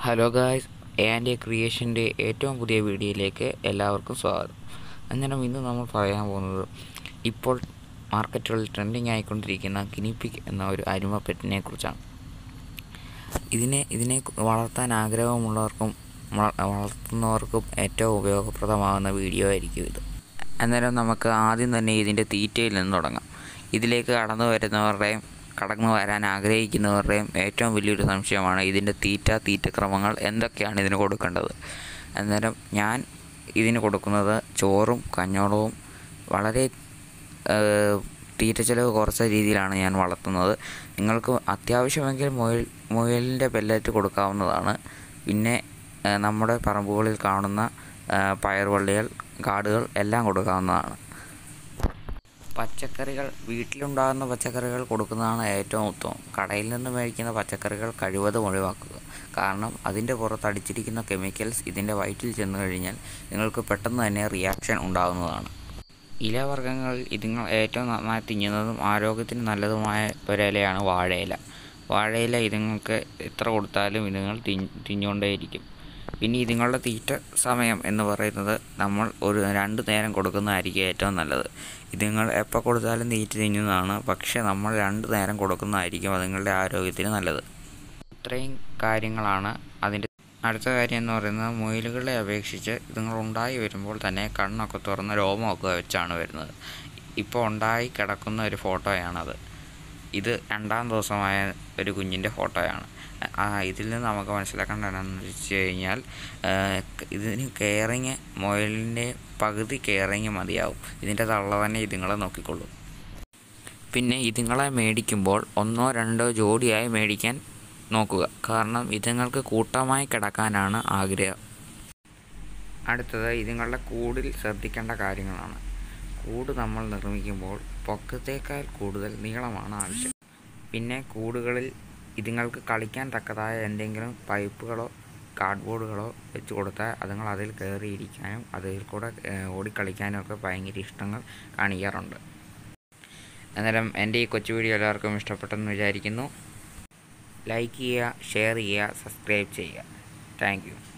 hello guys and ക്രിയേഷൻ്റെ ഏറ്റവും പുതിയ വീഡിയോയിലേക്ക് എല്ലാവർക്കും സ്വാഗതം അന്നേരം ഇന്ന് നമ്മൾ പറയാൻ പോകുന്നത് ഇപ്പോൾ മാർക്കറ്റുകളിൽ ട്രെൻഡിങ് ആയിക്കൊണ്ടിരിക്കുന്ന കിനിപ്പിക് എന്ന ഒരു അരിമ പെറ്റിനെ കുറിച്ചാണ് ഇതിനെ ഇതിനെ വളർത്താൻ ആഗ്രഹമുള്ളവർക്കും വള- വളർത്തുന്നവർക്കും ഏറ്റവും ഉപയോഗപ്രദമാകുന്ന വീഡിയോ ആയിരിക്കും ഇത് അന്നേരം നമുക്ക് ആദ്യം തന്നെ ഇതിൻ്റെ തീറ്റയിൽ നിന്ന് തുടങ്ങാം ഇതിലേക്ക് കടന്നു വരുന്നവരുടെയും കടന്നു വരാൻ ആഗ്രഹിക്കുന്നവരുടെയും ഏറ്റവും വലിയൊരു സംശയമാണ് ഇതിൻ്റെ തീറ്റ തീറ്റക്രമങ്ങൾ എന്തൊക്കെയാണ് ഇതിന് കൊടുക്കേണ്ടത് അന്നേരം ഞാൻ ഇതിന് കൊടുക്കുന്നത് ചോറും കഞ്ഞോളവും വളരെ ഏഹ്, തീറ്റ ചിലവ് കുറച്ച രീതിയിലാണ് ഞാൻ വളർത്തുന്നത് നിങ്ങൾക്ക് അത്യാവശ്യമെങ്കിൽ മുയൽ മുയലിൻ്റെ പെല്ലറ്റ് കൊടുക്കാവുന്നതാണ് പിന്നെ ഏഹ്, നമ്മുടെ പറമ്പുകളിൽ കാണുന്ന ഏഹ്, പയർവള്ളികൾ കാടുകൾ എല്ലാം കൊടുക്കാവുന്നതാണ് പച്ചക്കറികൾ വീട്ടിലുണ്ടാകുന്ന പച്ചക്കറികൾ കൊടുക്കുന്നതാണ് ഏറ്റവും ഉത്തമം കടയിൽ നിന്ന് മേടിക്കുന്ന പച്ചക്കറികൾ കഴിവതും ഒഴിവാക്കുക കാരണം അതിൻ്റെ പുറത്ത് അടിച്ചിരിക്കുന്ന കെമിക്കൽസ് ഇതിൻ്റെ വയറ്റിൽ ചെന്ന് കഴിഞ്ഞാൽ നിങ്ങൾക്ക് പെട്ടെന്ന് തന്നെ റിയാക്ഷൻ ഉണ്ടാകുന്നതാണ് ഇലവർഗ്ഗങ്ങളിൽ ഇതുങ്ങൾ ഏറ്റവും നന്നായി തിന്നുന്നതും ആരോഗ്യത്തിന് നല്ലതുമായ ഒരിലയാണ് വാഴയില വാഴയില ഇതുങ്ങൾക്ക് എത്ര കൊടുത്താലും ഇതുങ്ങൾ തിന്ന് തിന്നുകൊണ്ടേയിരിക്കും പിന്നെ ഇതുങ്ങളുടെ തീറ്റ സമയം എന്ന് പറയുന്നത് നമ്മൾ ഒരു രണ്ട് നേരം കൊടുക്കുന്നതായിരിക്കും ഏറ്റവും നല്ലത് ഇതുങ്ങൾ എപ്പോൾ കൊടുത്താലും തീറ്റ തിന്നുന്നതാണ് പക്ഷേ നമ്മൾ രണ്ട് നേരം കൊടുക്കുന്നതായിരിക്കും അതുങ്ങളുടെ ആരോഗ്യത്തിന് നല്ലത് ഇത്രയും കാര്യങ്ങളാണ് അതിൻ്റെ അടുത്ത കാര്യം എന്ന് പറയുന്നത് മുയലുകളെ അപേക്ഷിച്ച് ഇതുങ്ങൾ ഉണ്ടായി വരുമ്പോൾ തന്നെ കണ്ണൊക്കെ തുറന്ന് രോമമൊക്കെ വെച്ചാണ് വരുന്നത് ഇപ്പോൾ ഉണ്ടായി കിടക്കുന്ന ഒരു ഫോട്ടോയാണത് ഇത് രണ്ടാം ദിവസമായ ഒരു കുഞ്ഞിൻ്റെ ഫോട്ടോയാണ് ആ ഇതിൽ നിന്ന് നമുക്ക് മനസ്സിലാക്കേണ്ട എന്താണെന്ന് വെച്ച് കഴിഞ്ഞാൽ ആ, ഇതിന് കെയറിങ് മുയലിൻ്റെ പകുതി കെയറിങ് മതിയാവും ഇതിൻ്റെ തള്ള തന്നെ ഇതുങ്ങളെ നോക്കിക്കൊള്ളും പിന്നെ ഇതുങ്ങളെ മേടിക്കുമ്പോൾ ഒന്നോ രണ്ടോ ജോഡിയായി മേടിക്കാൻ നോക്കുക കാരണം ഇതുങ്ങൾക്ക് കൂട്ടമായി കിടക്കാനാണ് ആഗ്രഹം അടുത്തത് ഇതുങ്ങളുടെ കൂടിൽ ശ്രദ്ധിക്കേണ്ട കാര്യങ്ങളാണ് കൂട് നമ്മൾ നിർമ്മിക്കുമ്പോൾ പൊക്കത്തേക്കാൾ കൂടുതൽ നീളമാണ് ആവശ്യം പിന്നെ കൂടുകളിൽ ഇതുങ്ങൾക്ക് കളിക്കാൻ തക്കതായ എന്തെങ്കിലും പൈപ്പുകളോ കാർഡ്ബോർഡുകളോ വെച്ച് കൊടുത്താൽ അതുങ്ങൾ അതിൽ കയറിയിരിക്കാനും അതിൽ കൂടെ ഏഹ്, ഓടിക്കളിക്കാനും ഒക്കെ ഭയങ്കര ഇഷ്ടങ്ങൾ കാണിക്കാറുണ്ട് അന്നേരം എൻ്റെ ഈ കൊച്ചു വീഡിയോ എല്ലാവർക്കും ഇഷ്ടപ്പെട്ടെന്ന് വിചാരിക്കുന്നു ലൈക്ക് ചെയ്യുക ഷെയർ ചെയ്യുക സബ്സ്ക്രൈബ് ചെയ്യുക താങ്ക് യു